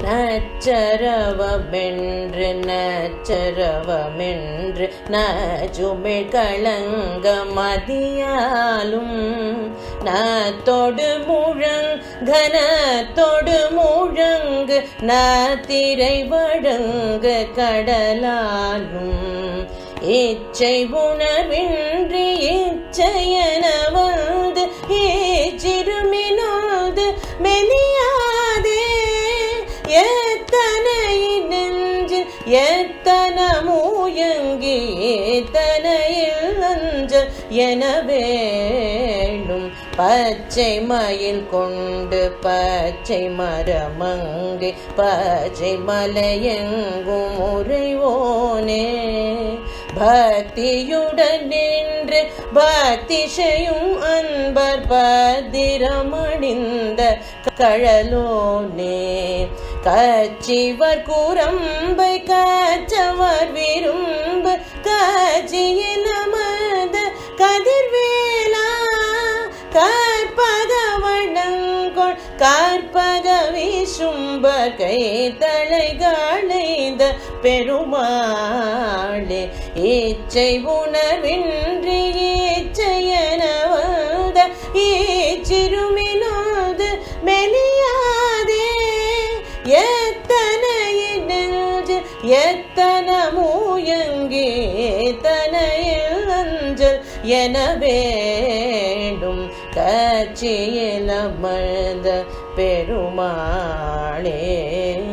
நச்சரவமென்று நச்சரவமென்று நச்சுமிழ் களங்க மதியாலும் நத்தொடு முழங் கனத்தொடு முழங்கு நத்திரை வழங்கு கடலாலும் இச்சை உணர்வின்றி இச்சையன வந்து ஏச்சிறுமினோது மெலியாதே எத்தனை நெஞ்சில் எத்தன மூயங்கி எத்தனையில் அஞ்சல் என வேணும் பச்சை மயில் கொண்டு பச்சை மரமங்கை பச்சை மலையெங்கும் உறைவோனே பக்தியுடன் நின்று பக்தி செய்யும் அன்பர் பத்திரமணிந்த கழலோனே கச்சிவர் கூரம்பை கச்சவர் விரும்பு காட்சியில் நமத கதிர்வேலா கற்பக வண்ணங்கொள் கற்பக விசும்ப கை தலைகளைந்த பெருமாளே இச்சை உணர்வின்றி இச்சையனவத ஈச்சிறுமினோது மெலியாதே எத்தனை நெஞ்சு எத்தன மூயங்கி எத்தனையில் அஞ்சல் என வேண்டும் கட்சியில் அமர்ந்த பெருமாளே